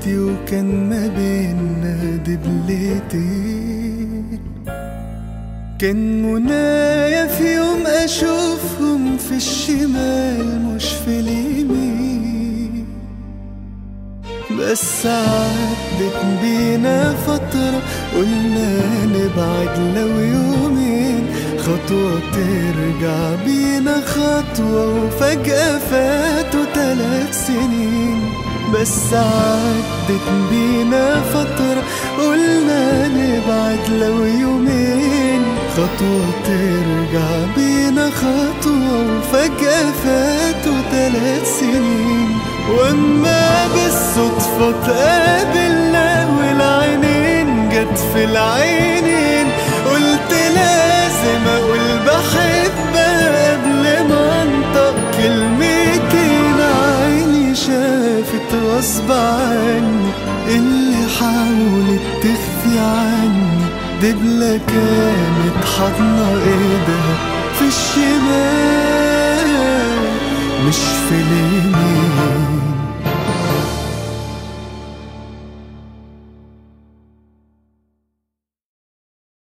دلوقتي وكان ما بينا دبلتين كان منايا في يوم اشوفهم في الشمال مش في اليمين بس عدت بينا فترة قلنا نبعد لو يومين خطوة ترجع بينا خطوة وفجأة فاتوا تلات سنين بس عدت بينا فترة قلنا نبعد لو يومين خطوة ترجع بينا خطوة وفجأة فاتوا تلات سنين واما بالصدفة تقابلنا والعينين جت في العينين قلت لازم اقول بحبها قبل ما انطق كلمتين عيني شافت غصب عني اللي حاولت تخفي عني دبلة كانت حاضنة ايدها في الشمال مش في اليمين